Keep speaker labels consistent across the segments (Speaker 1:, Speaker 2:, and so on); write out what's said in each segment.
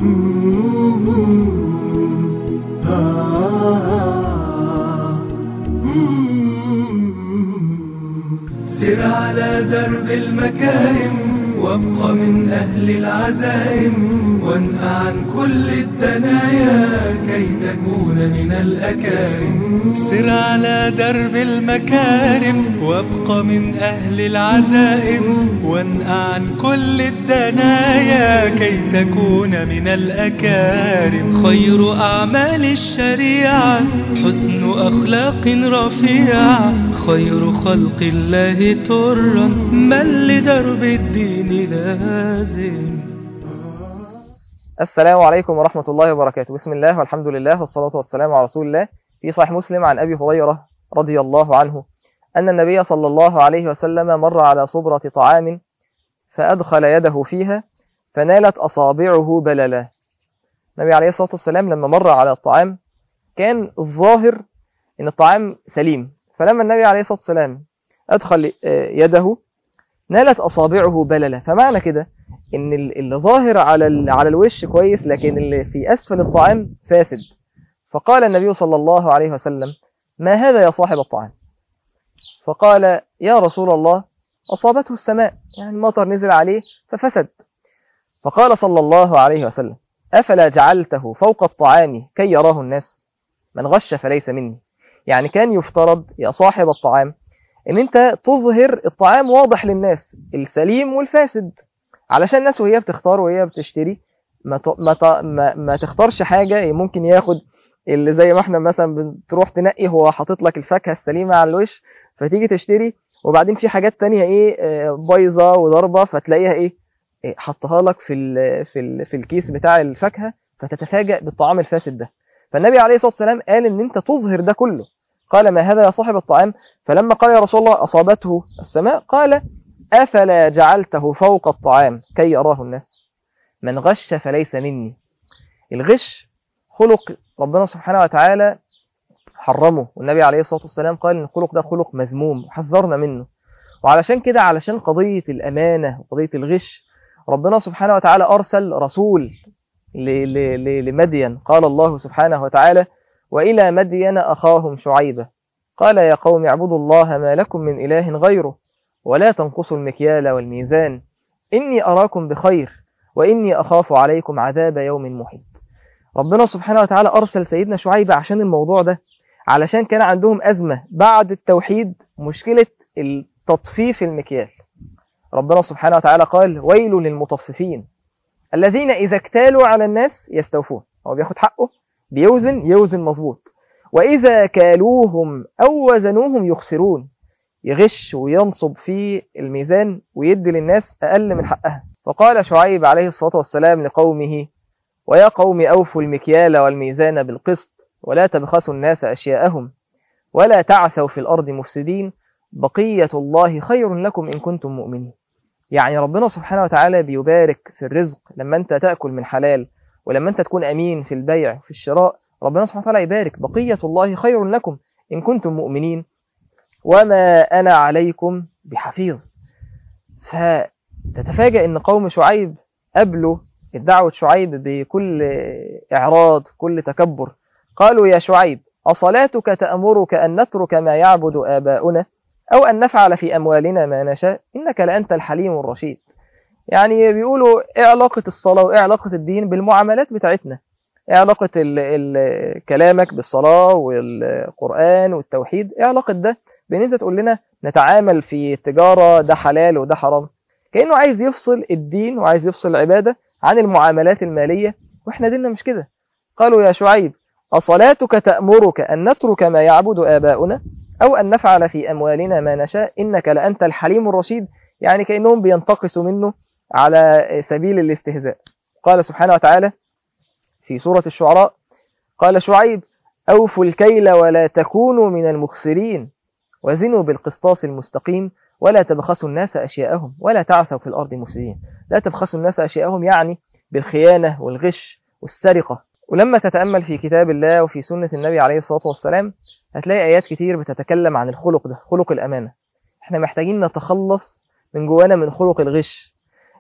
Speaker 1: سر على درب المكارم وابق من أهل العزائم وانهى عن كل الدنايا كي تكون من الأكارم سر على درب المكارم وابق من أهل العزائم وانهى عن كل الدنايا كي تكون من الأكارم خير أعمال الشريعة حسن أخلاق رفيعة خير خلق الله ترا من لدرب الدين لازم
Speaker 2: السلام عليكم ورحمة الله وبركاته بسم الله والحمد لله والصلاة والسلام على رسول الله في صحيح مسلم عن أبي هريرة رضي الله عنه أن النبي صلى الله عليه وسلم مر على صبرة طعام فأدخل يده فيها فنالت أصابعه بللا النبي عليه الصلاة والسلام لما مر على الطعام كان الظاهر أن الطعام سليم فلما النبي عليه الصلاة والسلام أدخل يده نالت أصابعه بللا فمعنى كده ان اللي ظاهر على على الوش كويس لكن اللي في اسفل الطعام فاسد فقال النبي صلى الله عليه وسلم ما هذا يا صاحب الطعام فقال يا رسول الله أصابته السماء يعني المطر نزل عليه ففسد فقال صلى الله عليه وسلم أفلا جعلته فوق الطعام كي يراه الناس من غش فليس مني يعني كان يفترض يا صاحب الطعام ان انت تظهر الطعام واضح للناس السليم والفاسد علشان الناس وهي بتختار وهي بتشتري ما ت... ما, ت... ما ما تختارش حاجة ممكن ياخد اللي زي ما احنا مثلا بتروح تنقي هو حاطط لك الفاكهة السليمة على الوش فتيجي تشتري وبعدين في حاجات تانية ايه بايظة وضربة فتلاقيها ايه حطها لك في ال... في ال... في الكيس بتاع الفاكهة فتتفاجأ بالطعام الفاسد ده فالنبي عليه الصلاة والسلام قال ان انت تظهر ده كله قال ما هذا يا صاحب الطعام فلما قال يا رسول الله أصابته السماء قال أفلا جعلته فوق الطعام كي يراه الناس من غش فليس مني الغش خلق ربنا سبحانه وتعالى حرمه والنبي عليه الصلاة والسلام قال ان الخلق ده خلق مذموم وحذرنا منه وعلشان كده علشان قضية الأمانة وقضية الغش ربنا سبحانه وتعالى أرسل رسول لمدين قال الله سبحانه وتعالى وإلى مدين أخاهم شعيبة قال يا قوم اعبدوا الله ما لكم من إله غيره ولا تنقصوا المكيال والميزان إني أراكم بخير وإني أخاف عليكم عذاب يوم محيط ربنا سبحانه وتعالى أرسل سيدنا شعيب عشان الموضوع ده علشان كان عندهم أزمة بعد التوحيد مشكلة التطفيف المكيال ربنا سبحانه وتعالى قال ويل للمطففين الذين إذا اكتالوا على الناس يستوفون هو بياخد حقه بيوزن يوزن مظبوط وإذا كالوهم أو وزنوهم يخسرون يغش وينصب في الميزان ويدي للناس أقل من حقها فقال شعيب عليه الصلاة والسلام لقومه ويا قوم أوفوا المكيال والميزان بالقسط ولا تبخسوا الناس أشياءهم ولا تعثوا في الأرض مفسدين بقية الله خير لكم إن كنتم مؤمنين يعني ربنا سبحانه وتعالى بيبارك في الرزق لما أنت تأكل من حلال ولما أنت تكون أمين في البيع في الشراء ربنا سبحانه وتعالى يبارك بقية الله خير لكم إن كنتم مؤمنين وما أنا عليكم بحفيظ فتتفاجأ أن قوم شعيب قبلوا الدعوة شعيب بكل إعراض كل تكبر قالوا يا شعيب أصلاتك تأمرك أن نترك ما يعبد آباؤنا أو أن نفعل في أموالنا ما نشاء إنك لأنت الحليم الرشيد يعني بيقولوا إيه علاقة الصلاة وإيه علاقة الدين بالمعاملات بتاعتنا ايه علاقة ال ال كلامك بالصلاة والقرآن والتوحيد ايه علاقة ده بان انت تقول لنا نتعامل في التجارة ده حلال وده حرام كأنه عايز يفصل الدين وعايز يفصل العبادة عن المعاملات المالية واحنا ديننا مش كده قالوا يا شعيب أصلاتك تأمرك أن نترك ما يعبد آباؤنا أو أن نفعل في أموالنا ما نشاء إنك لأنت الحليم الرشيد يعني كأنهم بينتقصوا منه على سبيل الاستهزاء قال سبحانه وتعالى في سورة الشعراء قال شعيب أوفوا الكيل ولا تكونوا من المخسرين وزنوا بالقسطاس المستقيم ولا تبخسوا الناس أشياءهم ولا تعثوا في الأرض مفسدين لا تبخسوا الناس أشياءهم يعني بالخيانة والغش والسرقة ولما تتأمل في كتاب الله وفي سنة النبي عليه الصلاة والسلام هتلاقي آيات كتير بتتكلم عن الخلق ده خلق الأمانة احنا محتاجين نتخلص من جوانا من خلق الغش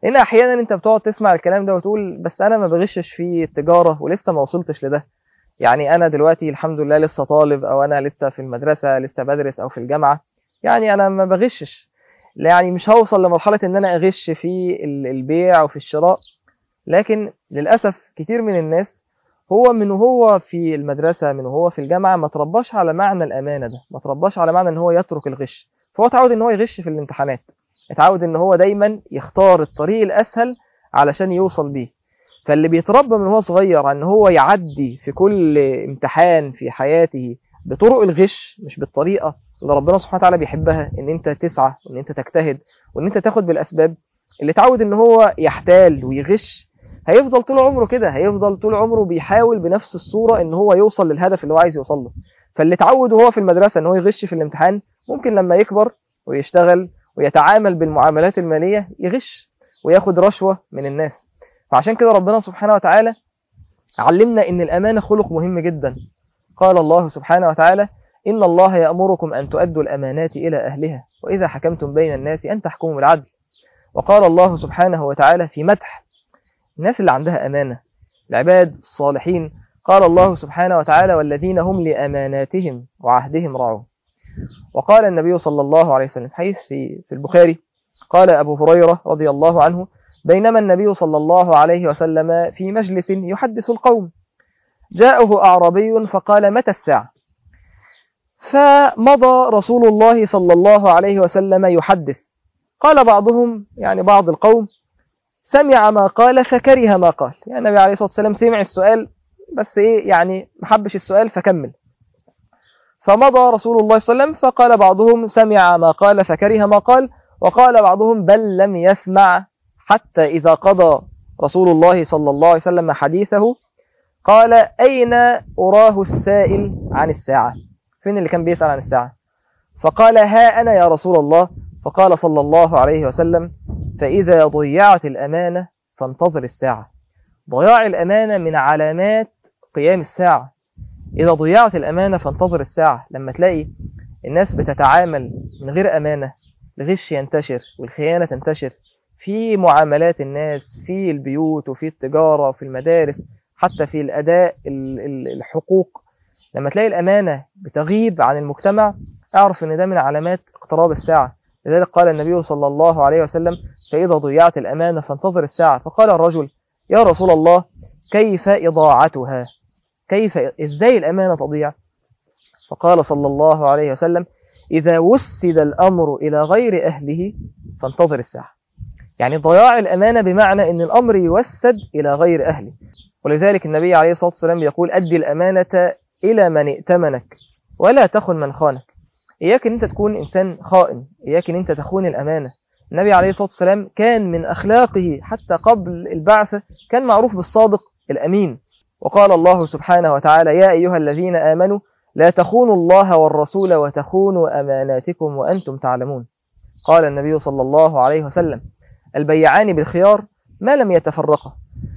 Speaker 2: لان احيانا انت بتقعد تسمع الكلام ده وتقول بس انا ما بغشش في التجاره ولسه ما وصلتش لده يعني انا دلوقتي الحمد لله لسه طالب او انا لسه في المدرسه لسه بدرس او في الجامعه يعني انا ما بغشش لا يعني مش هوصل لمرحله ان انا اغش في ال- البيع وفي الشراء لكن للاسف كتير من الناس هو من وهو في المدرسه من وهو في الجامعه ما ترباش على معنى الامانه ده ما ترباش على معنى ان هو يترك الغش فهو اتعود ان هو يغش في الامتحانات اتعود ان هو دايما يختار الطريق الاسهل علشان يوصل بيه فاللي بيتربى من هو صغير ان هو يعدي في كل امتحان في حياته بطرق الغش مش بالطريقه اللي ربنا سبحانه وتعالى بيحبها ان انت تسعى وان انت تجتهد وان انت تاخد بالاسباب اللي اتعود ان هو يحتال ويغش هيفضل طول عمره كده هيفضل طول عمره بيحاول بنفس الصوره ان هو يوصل للهدف اللي هو عايز يوصل له فاللي اتعود وهو في المدرسه ان هو يغش في الامتحان ممكن لما يكبر ويشتغل ويتعامل بالمعاملات الماليه يغش وياخد رشوه من الناس فعشان كده ربنا سبحانه وتعالى علمنا ان الامانه خلق مهم جدا قال الله سبحانه وتعالى ان الله يامركم ان تؤدوا الامانات الى اهلها واذا حكمتم بين الناس ان تحكموا بالعدل وقال الله سبحانه وتعالى في مدح الناس اللي عندها امانه العباد الصالحين قال الله سبحانه وتعالى والذين هم لاماناتهم وعهدهم راعون وقال النبي صلى الله عليه وسلم حيث في في البخاري قال ابو هريره رضي الله عنه بينما النبي صلى الله عليه وسلم في مجلس يحدث القوم جاءه أعرابي فقال متى الساعة فمضى رسول الله صلى الله عليه وسلم يحدث قال بعضهم يعني بعض القوم سمع ما قال فكره ما قال يعني النبي عليه الصلاة والسلام سمع السؤال بس إيه يعني محبش السؤال فكمل فمضى رسول الله صلى الله عليه وسلم فقال بعضهم سمع ما قال فكره ما قال وقال بعضهم بل لم يسمع حتى إذا قضى رسول الله صلى الله عليه وسلم حديثه قال أين أراه السائل عن الساعة فين اللي كان بيسأل عن الساعة فقال ها أنا يا رسول الله فقال صلى الله عليه وسلم فإذا ضيعت الأمانة فانتظر الساعة ضياع الأمانة من علامات قيام الساعة إذا ضيعت الأمانة فانتظر الساعة لما تلاقي الناس بتتعامل من غير أمانة الغش ينتشر والخيانة تنتشر في معاملات الناس في البيوت وفي التجارة وفي المدارس حتى في الأداء ال- ال- الحقوق لما تلاقي الأمانة بتغيب عن المجتمع اعرف ان ده من علامات اقتراب الساعة لذلك قال النبي صلى الله عليه وسلم فإذا ضيعت الأمانة فانتظر الساعة فقال الرجل يا رسول الله كيف إضاعتها كيف إزاي الأمانة تضيع فقال صلى الله عليه وسلم إذا وسد الأمر إلى غير أهله فانتظر الساعة يعني ضياع الأمانة بمعنى أن الأمر يوسد إلى غير أهله ولذلك النبي عليه الصلاة والسلام يقول أدي الأمانة إلى من ائتمنك ولا تخن من خانك إياك أن أنت تكون إنسان خائن إياك أن أنت تخون الأمانة النبي عليه الصلاة والسلام كان من أخلاقه حتى قبل البعثة كان معروف بالصادق الأمين وقال الله سبحانه وتعالى يا أيها الذين آمنوا لا تخونوا الله والرسول وتخونوا أماناتكم وأنتم تعلمون قال النبي صلى الله عليه وسلم البيعان بالخيار ما لم يتفرقا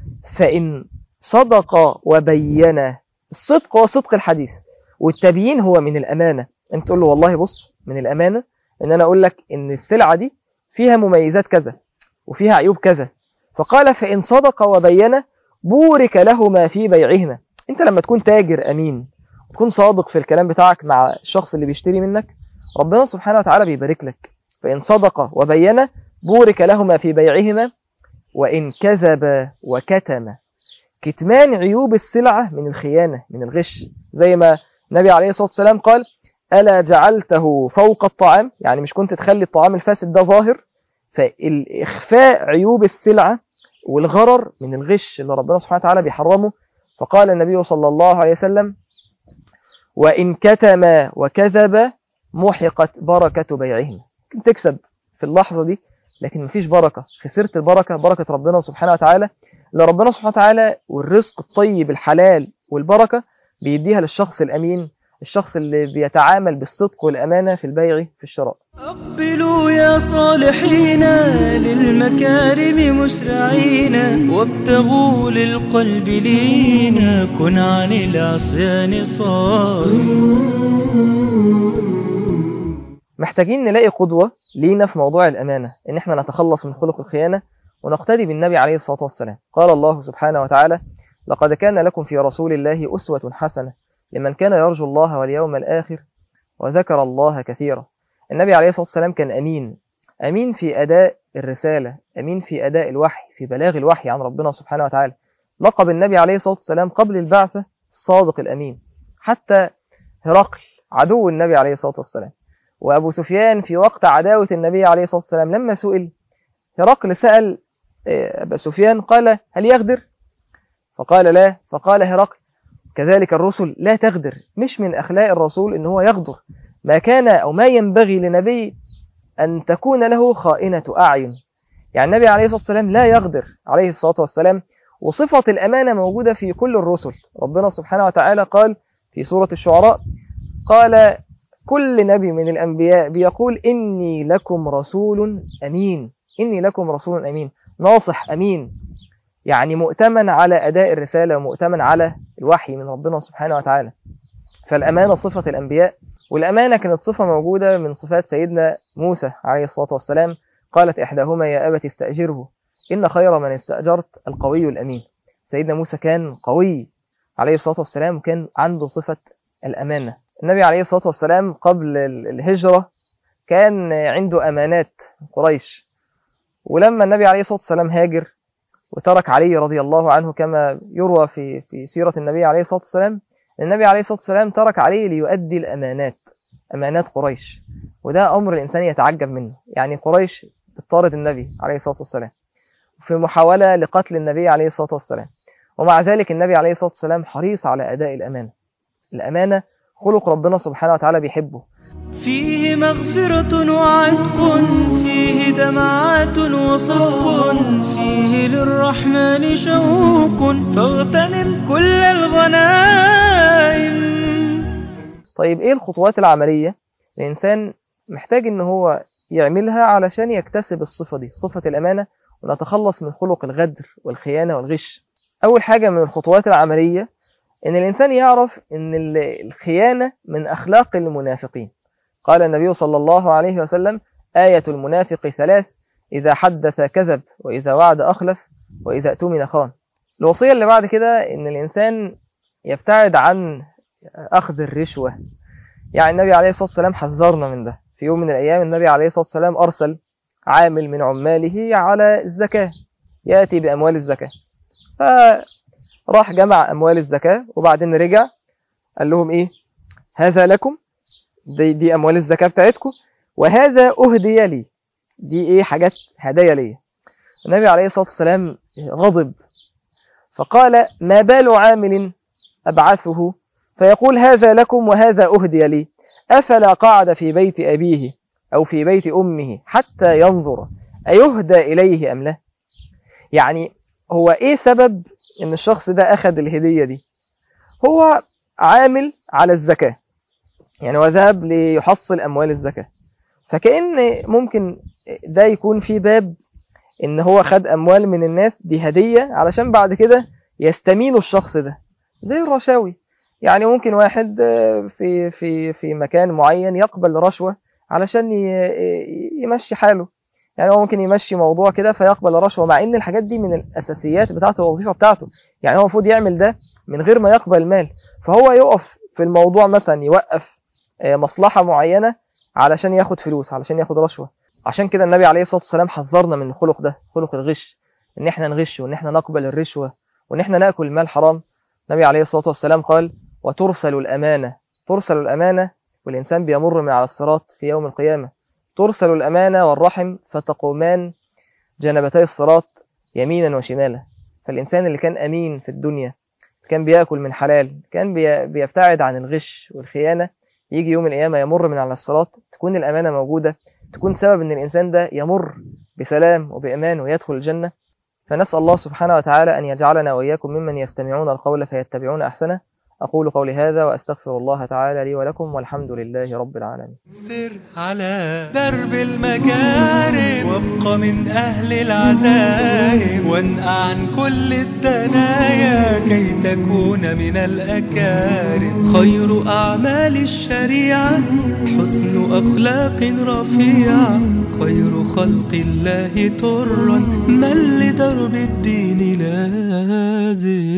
Speaker 2: فإن صدق وبين الصدق هو صدق الحديث والتبيين هو من الأمانة أنت تقول له والله بص من الأمانة إن أنا أقول لك إن السلعة دي فيها مميزات كذا وفيها عيوب كذا فقال فإن صدق وبين بورك لهما في بيعهما أنت لما تكون تاجر أمين تكون صادق في الكلام بتاعك مع الشخص اللي بيشتري منك ربنا سبحانه وتعالى بيبارك لك فإن صدق وبين بورك لهما في بيعهما وإن كذب وكتم كتمان عيوب السلعة من الخيانة من الغش زي ما النبي عليه الصلاة والسلام قال ألا جعلته فوق الطعام يعني مش كنت تخلي الطعام الفاسد ده ظاهر فالإخفاء عيوب السلعة والغرر من الغش اللي ربنا سبحانه وتعالى بيحرمه فقال النبي صلى الله عليه وسلم وإن كتم وكذب محقت بركة بيعهما ممكن تكسب في اللحظة دي لكن مفيش بركة خسرت البركة بركة ربنا سبحانه وتعالى اللي ربنا سبحانه وتعالى والرزق الطيب الحلال والبركة بيديها للشخص الأمين الشخص اللي بيتعامل بالصدق والأمانة في البيع في الشراء
Speaker 1: أقبلوا يا صالحين للمكارم مسرعين وابتغوا للقلب لينا كن عن العصيان صار
Speaker 2: محتاجين نلاقي قدوة لينا في موضوع الأمانة إن إحنا نتخلص من خلق الخيانة ونقتدي بالنبي عليه الصلاة والسلام قال الله سبحانه وتعالى لقد كان لكم في رسول الله أسوة حسنة لمن كان يرجو الله واليوم الآخر وذكر الله كثيرا النبي عليه الصلاة والسلام كان أمين أمين في أداء الرسالة أمين في أداء الوحي في بلاغ الوحي عن ربنا سبحانه وتعالى لقب النبي عليه الصلاة والسلام قبل البعثة الصادق الأمين حتى هرقل عدو النبي عليه الصلاة والسلام وأبو سفيان في وقت عداوة النبي عليه الصلاة والسلام لما سئل هرقل سأل أبا سفيان قال هل يغدر فقال لا فقال هرقل كذلك الرسل لا تغدر مش من أخلاق الرسول إن هو يغدر ما كان أو ما ينبغي لنبي أن تكون له خائنة أعين يعني النبي عليه الصلاة والسلام لا يغدر عليه الصلاة والسلام وصفة الأمانة موجودة في كل الرسل ربنا سبحانه وتعالى قال في سورة الشعراء قال كل نبي من الأنبياء بيقول إني لكم رسول أمين إني لكم رسول أمين ناصح أمين يعني مؤتمن على أداء الرسالة ومؤتمن على الوحي من ربنا سبحانه وتعالى فالأمانة صفة الأنبياء والأمانة كانت صفة موجودة من صفات سيدنا موسى عليه الصلاة والسلام قالت إحداهما يا أبت استأجره إن خير من استأجرت القوي الأمين سيدنا موسى كان قوي عليه الصلاة والسلام وكان عنده صفة الأمانة النبي عليه الصلاة والسلام قبل الهجرة كان عنده أمانات قريش ولما النبي عليه الصلاة والسلام هاجر وترك علي رضي الله عنه كما يروى في في سيرة النبي عليه الصلاة والسلام النبي عليه الصلاة والسلام ترك علي ليؤدي الأمانات أمانات قريش وده أمر الإنسان يتعجب منه يعني قريش اضطرت النبي عليه الصلاة والسلام في محاولة لقتل النبي عليه الصلاة والسلام ومع ذلك النبي عليه الصلاة والسلام حريص على أداء الأمانة الأمانة خلق ربنا سبحانه وتعالى بيحبه
Speaker 1: فيه مغفرة وعتق فيه دمعات وصدق فيه للرحمن شوق فاغتنم كل الغنائم
Speaker 2: طيب ايه الخطوات العملية الإنسان محتاج ان هو يعملها علشان يكتسب الصفة دي صفة الأمانة ونتخلص من خلق الغدر والخيانة والغش أول حاجة من الخطوات العملية إن الإنسان يعرف إن الخيانة من أخلاق المنافقين قال النبي صلى الله عليه وسلم آية المنافق ثلاث إذا حدث كذب وإذا وعد أخلف وإذا اؤتمن خان الوصية اللي بعد كده إن الإنسان يبتعد عن أخذ الرشوة يعني النبي عليه الصلاة والسلام حذرنا من ده في يوم من الأيام النبي عليه الصلاة والسلام أرسل عامل من عماله على الزكاة يأتي بأموال الزكاة فراح جمع أموال الزكاة وبعدين رجع قال لهم إيه هذا لكم دي, دي أموال الزكاة بتاعتكم وهذا أهدي لي دي إيه حاجات هدايا لي النبي عليه الصلاة والسلام غضب فقال ما بال عامل أبعثه فيقول هذا لكم وهذا أهدي لي أفلا قعد في بيت أبيه أو في بيت أمه حتى ينظر أيهدى إليه أم لا يعني هو إيه سبب إن الشخص ده أخذ الهدية دي هو عامل على الزكاة يعني هو ذهب ليحصل أموال الزكاة فكأن ممكن ده يكون في باب إن هو خد أموال من الناس دي هدية علشان بعد كده يستمينوا الشخص ده زي الرشاوي يعني ممكن واحد في في في مكان معين يقبل رشوة علشان يمشي حاله يعني هو ممكن يمشي موضوع كده فيقبل رشوة مع ان الحاجات دي من الاساسيات بتاعه الوظيفة بتاعته يعني هو المفروض يعمل ده من غير ما يقبل المال فهو يقف في الموضوع مثلا يوقف مصلحة معينة علشان ياخد فلوس علشان ياخد رشوة عشان كده النبي عليه الصلاة والسلام حذرنا من الخلق ده خلق الغش ان احنا نغش وان احنا نقبل الرشوة وان احنا ناكل مال حرام النبي عليه الصلاة والسلام قال وترسل الأمانة ترسل الأمانة والإنسان بيمر من على الصراط في يوم القيامة ترسل الأمانة والرحم فتقومان جنبتي الصراط يمينا وشمالا فالإنسان اللي كان أمين في الدنيا كان بيأكل من حلال كان بيبتعد عن الغش والخيانة يجي يوم القيامة يمر من على الصراط تكون الأمانة موجودة تكون سبب أن الإنسان ده يمر بسلام وبأمان ويدخل الجنة فنسأل الله سبحانه وتعالى أن يجعلنا وإياكم ممن يستمعون القول فيتبعون أحسنه أقول قولي هذا وأستغفر الله تعالى لي ولكم والحمد لله رب العالمين
Speaker 1: سر على درب المكارم وابق من أهل العزائم وانقع عن كل الدنايا كي تكون من الأكارم خير أعمال الشريعة حسن أخلاق رفيعة خير خلق الله ترا من لدرب الدين لازم